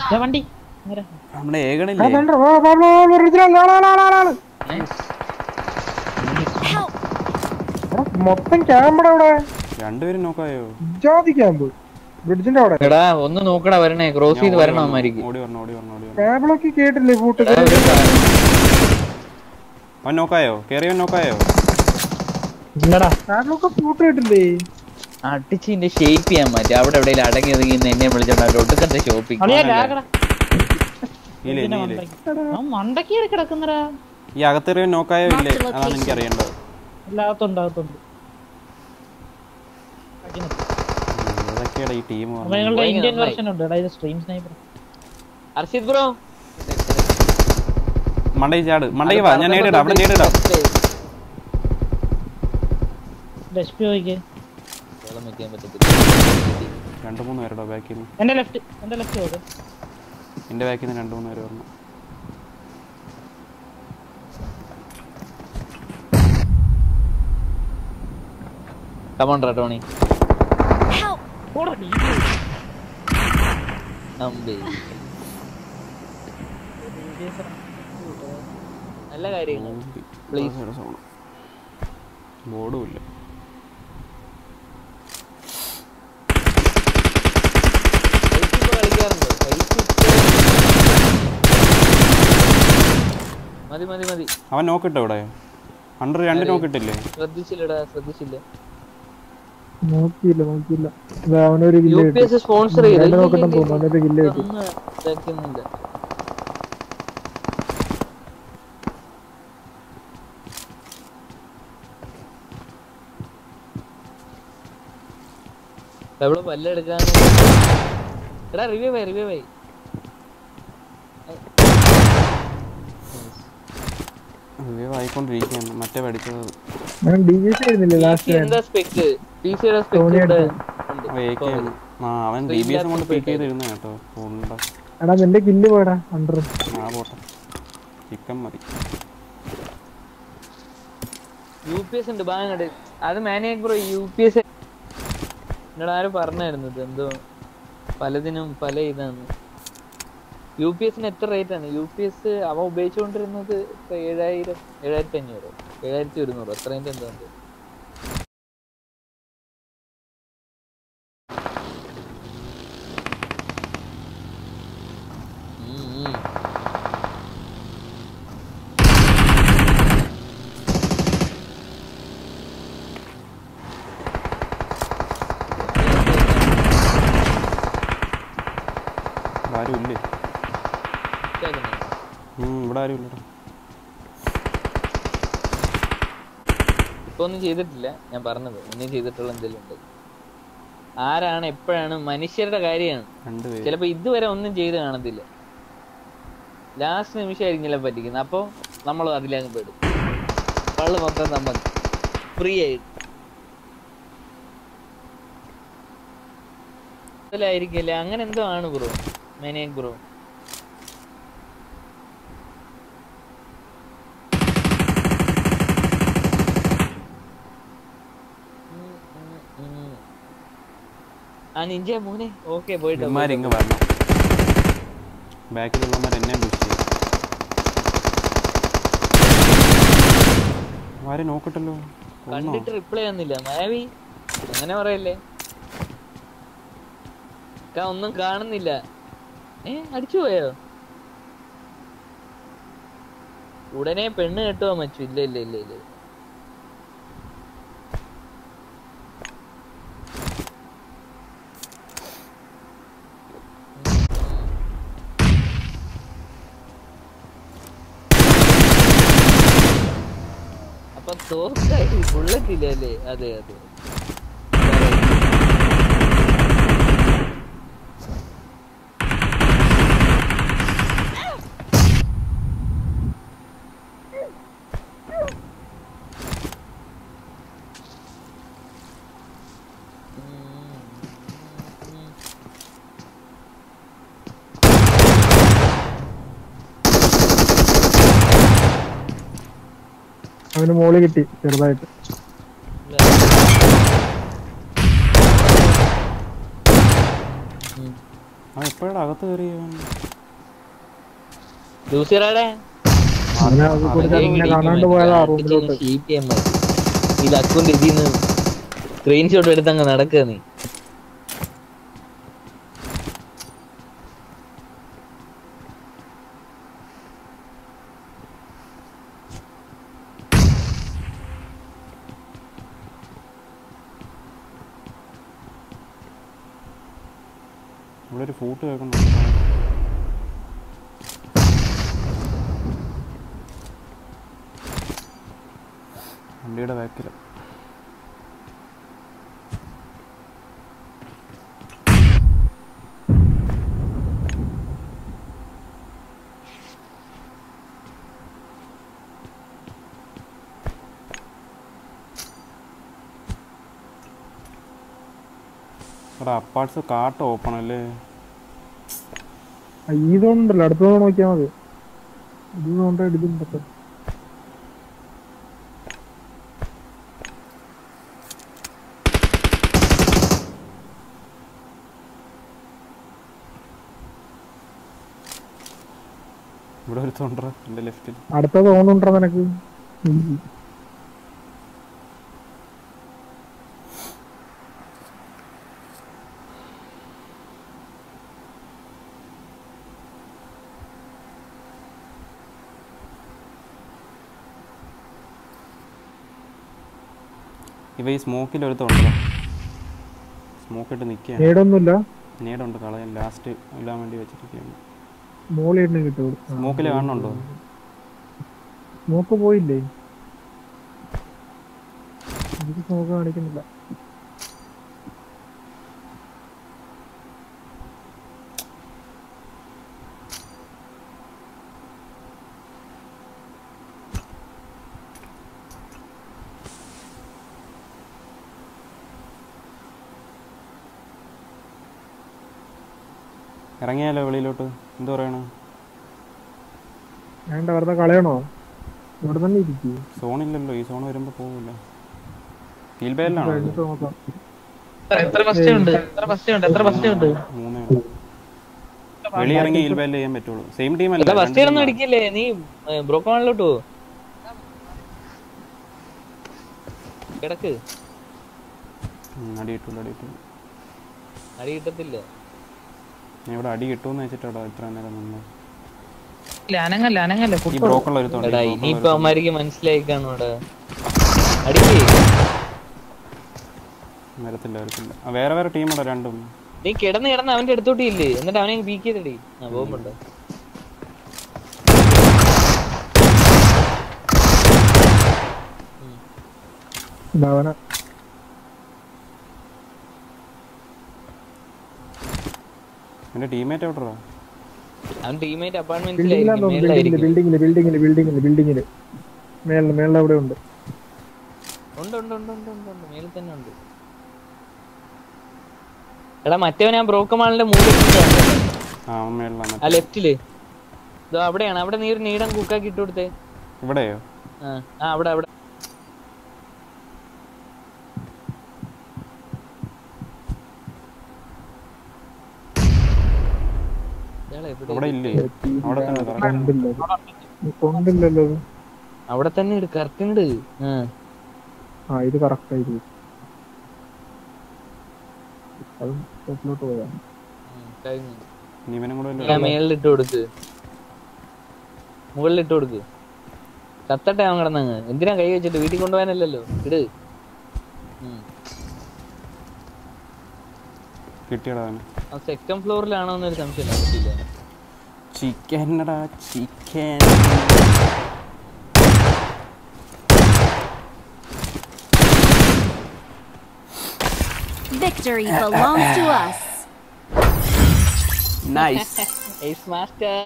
ദേ വണ്ടി നേരെ. നമ്മുടെ ആ, ഏകണില്ലേ വേണ്ട, വാ, വാ, വാ, വാ, ഒറിജിനൽ, ആള്, ആള്, ആള്, ആള്. എടാ, മൊത്തം ക്യാമ്പ് അവിടെ രണ്ടുപേരും നോക്കായോ ജാതി ക്യാമ്പ് ബ്രിഡ്ജിന്റെ അവിടെ എടാ ഒന്ന് നോക്കടാ വരണേ ക്രോസ് ചെയ്ത് വരണം അവന്മാർക്ക് ഓടി വരണം ഓടി വരണം ഓടി വരണം ക്യാബിളൊക്കെ കേട്ടില്ലേ ഫൂട്ട് എടാ, ഒരു കാ- അവൻ നോക്കായോ കേറിയവൻ നോക്കായോ ഇല്ലടാ ക്യാബിളൊക്കെ ഫൂട്ട് കേട്ടില്ലേ അടിച്ച് ഇതിന്റെ ഷേപ്പ് ചെയ്യാൻ മാറ്റി അവിടെ എവിടെയെങ്കിലും അടങ്ങി ഒതുങ്ങി നിന്ന് എന്നെ വിളിച്ചോണ്ട് ഒടുക്കത്തെ ഷോപ്പിംഗ് അളിയാ ലാഗടാ ഇല്ലേ ഇതിന്റെ നീലേ മണ്ടയ്ക്ക്. അവൻ മണ്ടയ്ക്ക് കിടക്കുന്നടാ ഈ അകത്തേറിയവൻ നോക്കായോ ഇല്ലേ അതാണ് എനിക്ക് അറിയേണ്ടത് എല്ലാത്തുണ്ട് അകത്തുണ്ട് ഇതൊക്കെയാണ് ഈ ടീം അവങ്ങളുടെ പോയി ഇന്ത്യൻ നന്നായി. വെർഷൻ ഉണ്ട് എടാ ഇത് സ്ട്രീം സ്നൈപ്പർ അർഷിത് ബ്രോ മണ്ടയിൽ ചാട് മണ്ടയിൽ വാ ഞാൻ നേടിടാം അവിടെ നേടിടാം എച്ച് പി നോക്കിയേ വെക്കാൻ പറ്റത്തില്ല രണ്ട് മൂന്ന് പേരുടെ ബാക്കിൽ നിന്ന് എന്റെ ലെഫ്റ്റ് എന്റെ ലെഫ്റ്റ് നോക്ക് എന്റെ ബാക്കിൽ നിന്ന് രണ്ട് മൂന്ന് പേര് വരണം കമോൺ ടോണി പോടാ നീ. അമ്പേ നല്ല കാര്യങ്ങൾ Please. ബോർഡും ഇല്ല കളിക്കാറുണ്ടോ മതി മതി മതി അവൻ നോക്കിട്ടോ ഇവിടെ അണ്ടർ രണ്ട് നോക്കിട്ടില്ലേ ശ്രദ്ധിച്ചില്ലടാ ശ്രദ്ധിച്ചില്ല നോക്കിയില്ല നോക്കിയില്ല ഇത് അവനൊരു യു കില്ല് പി കിട്ടി എസ് സ്പോൺസർ ചെയ്ത് രണ്ട് നോക്കട്ടെ തോന്നുന്നു അവനൊരു കില്ല് കിട്ടി ഒന്നും ഇതാക്കുന്നില്ല എവിടെ പല്ലെടുക്കാൻ എടാ റിവ്യൂ ആയി റിവ്യൂ ആയി റിവ്യൂ ആയിക്കൊണ്ടിരിക്കുകയാണ് മറ്റേ പഠിച്ചത് ഞാൻ ഡി ജി സി ആയിരുന്നില്ലേ ലാസ്റ്റ് എന്താ സ്പെക്ക് പി സിയുടെ സ്പെക്ക് Sony ഇവിടെ AK ആണ്. ആ അവൻ ഡി ബി എസ് കൊണ്ട് പിക്ക് ചെയ്തിരുന്ന കേട്ടോ ഉണ്ട എടാ നിന്റെ കില്ല് പോടാ അണ്ടർ ആ പോട്ടെ ചിക്കൻ മതി യു പി എസ് ഉണ്ട് ബാങ്ങട് അത് manage bro U P S എന്നോട് ആരും പറഞ്ഞായിരുന്നു ഇത് എന്തോ പലതിനും പല ഇതാണ് യു പി എസിന് എത്ര റേറ്റ് ആണ് യു പി എസ് അവ ഉപയോഗിച്ചുകൊണ്ടിരുന്നത് ഇപ്പൊ ഏഴായിരം ഏഴായിരത്തി അഞ്ഞൂറ് ഏഴായിരത്തി ഒരുന്നൂറ് അത്രയും എന്തോ ഉണ്ട് ഉം, ഉം. ഇവിടെ ആരും ഇല്ലേ കേൾക്കുന്നുണ്ടോ? ഉം, ഇവിടെ ആരും ഇല്ലടാ ഇപ്പൊ ഒന്നും ചെയ്തിട്ടില്ല ഞാൻ പറഞ്ഞത് ഒന്നും ചെയ്തിട്ടുള്ള എന്തെങ്കിലും ഉണ്ട് ആരാണ് എപ്പോഴാണ് മനുഷ്യരുടെ കാര്യമാണ് രണ്ടുപേര് ചിലപ്പോ ഇതുവരെ ഒന്നും ചെയ്ത് കാണത്തില്ല ലാസ്റ്റ് നിമിഷമായിരിക്കും പറ്റിക്കുന്നത് അപ്പൊ നമ്മൾ അതിലങ്ങ് പെടും പള്ളു മൊത്തം നമ്മൾ ഫ്രീ ആയിട്ട് അതിലായിരിക്കില്ല അങ്ങനെ എന്തോ ആണ് ബ്രോ മെനേക് ബ്രോ ആ നിഞ്ച മോനെ ഓക്കെ പോയിട്ട് ഇവന്മാർ ഇങ്ങ് വരണം ബാക്കിലുള്ളവന്മാർ എന്നെ പുഷ് ചെയ്യും ആരെ നോക്കട്ടല്ലോ ഒന്നോ കണ്ടിട്ട് റിപ്ലൈ ഒന്നുമില്ല മാവി അങ്ങനെ പറയല്ലേ അക്ക ഒന്നും കാണുന്നില്ല ഏ അടിച്ചു പോയോ ഉടനെ പെണ്ണ് കെട്ടുവോ മച്ചു ഇല്ല ഇല്ല ഇല്ല ഇല്ല അപ്പൊ തോക്കായി ബുള്ളറ്റ് ഇല്ല അല്ലേ അതെ അതെ അവന് മോള് കിട്ടി ചെറുതായിട്ട് ആ എപ്പോഴാണ് അകത്ത് കയറി അവൻ? ലൂസിയറാടെ അങ്ങനെ അത് കൊടുക്കാൻ നിന്നെ കാണാണ്ട് പോയതാ റൂമിലോട്ട് ഇത് അക്കൗണ്ട് ഇതിന്ന് സ്ക്രീൻഷോട്ട് എടുത്ത് അങ്ങ് നടക്കുക നീ ഇവിടെ ഒരു ഫൂട്ട് കേൾക്കുന്നുണ്ട് വണ്ടിയുടെ ബാക്കിൽ ഇവിടെ അപ്പാർട്സ് കാട്ട് ഓപ്പൺ അല്ലേ ആ, ഈ സോൺ ഉണ്ടല്ലോ അടുത്ത സോൺ നോക്കിയാൽ മതി ഇത് സോണിന്റെ ഇതുണ്ടല്ലോ ഇവിടെ ഒരു തൊണ്ടറ എൻ്റെ ലെഫ്റ്റിൽ അടുത്ത സോൺ ഉണ്ടോ നിനക്ക് ഉം. ഇവ ഈ സ്മോക്കിൽ ഒരു തൊണ്ടറ സ്മോക്ക് ഇട്ട് നിൽക്കുക നേടൊന്നുമില്ല നേടുണ്ട് കളയാൻ ലാസ്റ്റ് ഇടാൻ വേണ്ടി വെച്ചിരിക്കുകയാണ് മോളി എണ്ണ കിട്ടും സ്മോക്കിൽ കാണുന്നുണ്ടോ സ്മോക്ക് പോയില്ലേ എനിക്ക് സ്മോക്ക് കാണിക്കുന്നില്ല ഇറങ്ങിയാലോ വെളിയിലോട്ട് എന്ത് പറയണ വേണ്ട വെറുതെ കളയണോ ഇവിടെ തന്നെ ഇരിക്കൂ സോണില്ലല്ലോ ഈ സോൺ വരുമ്പോൾ പോകില്ല ഫീൽ ബാലിലാണോ കഴിഞ്ഞിട്ട് നോക്കാം എത്ര ഫസ്റ്റ് ഉണ്ട് എത്ര ഫസ്റ്റ് ഉണ്ട് എത്ര ഫസ്റ്റ് ഉണ്ട് മൂന്നേ ഉള്ളൂ. വെളി ഇറങ്ങി ഹീൽ ബാൽ ചെയ്യാൻ പറ്റുള്ളൂ സെയിം ടീം അല്ല രണ്ട് ഫസ്റ്റ് ഒന്നും team ആ. അടിക്കില്ലേ നീ ബ്രോക്കോണിലോട്ട് പോ കിടക്ക് ഉം, അടി കിട്ടുള്ളൂ അടി കിട്ടുള്ളൂ അടി കിട്ടത്തില്ല ഞാൻ ഇവിടെ അടി കിട്ടുമെന്ന് വെച്ചിട്ടാ ഇത്ര നേരം നിന്ന് അനങ്ങല്ല അനങ്ങല്ല ഈ ബ്രോക്കുള്ള ഒരു തൊണ്ട എടാ ഇനിയിപ്പൊ അവന്മാർക്ക് മനസ്സിലായി കാണും ഇവിടെ അടിക്കേ വരത്തില്ല വരത്തില്ല ആ, വേറെ വേറെ ടീമാണോ രണ്ടും നീ കിടന്ന് കിടന്ന് അവന്റെ അടുത്തോട്ട് ഇല്ലേ എന്നിട്ട് അവനെ പീക്ക് ചെയ്തടി ആ പോകുമ്പോ ഇതവനെ എന്റെ ടീമേറ്റ് എവിടെടാ അവൻ ടീമേറ്റ് ബിൽഡിങ്ങിലാന്ന് തോന്നുന്നു ബിൽഡിങ്ങില് അപ്പാർട്ട്മെന്റ്സിലായിരിക്കും ബിൽഡിങ്ങില് ബിൽഡിങ്ങില് ബിൽഡിങ്ങില് ബിൽഡിങ്ങില് മേളില് മേളിൽ അവിടെ ഉണ്ട് ഉണ്ട് ഉണ്ട് ഉണ്ട് ഉണ്ട് ഉണ്ട് ഉണ്ട് മേളിൽ തന്നെ ഉണ്ട് എടാ മറ്റവൻ ഞാൻ ബ്രോക്കമാളിന്റെ മൂലം ആ അവൻ മേളിലാണ് ആ ലെഫ്റ്റില് ഇതോ അവിടെയാണ് അവിടെ നീ ഒരു നീടം കുക്കാക്കി ഇട്ട് കൊടുത്തേ ഇവിടെയോ ആ ആ അവിടെ അവിടെ ഇയാള് എവിടെ അവിടെ ഇല്ലേ അവിടെ തന്നെ correct. കൊണ്ടില്ലത് കൊണ്ടില്ലല്ലോ ഇത്. അവിടെ തന്നെ ഉണ്ട് കറക്റ്റ് ഉണ്ട് ആ ആ ഇത് കറക്റ്റ് ആയിരിക്കും അത് ടോപ്പിലോട്ട് പോയാ ഉം, കഴിഞ്ഞു ഇനി ഇവനും കൂടെ ഞാൻ മേളിൽ ഇട്ട് കൊടുക്ക് മുകളിൽ ഇട്ട് കൊടുക്ക് കത്തട്ടെ അവൻ കിടന്നങ്ങ് എന്തിനാ കൈ വെച്ചിട്ട് വീട്ടിൽ കൊണ്ടുപോകാനല്ലല്ലോ ഇട് ഉം. കിട്ടിയടാ അവന് ആ സെക്കൻഡ് ഫ്ലോറിലാണോ എന്നൊരു സംശയം പറ്റില്ല ചിക്കനടാ chicken Victory belongs to us. Nice Ace Master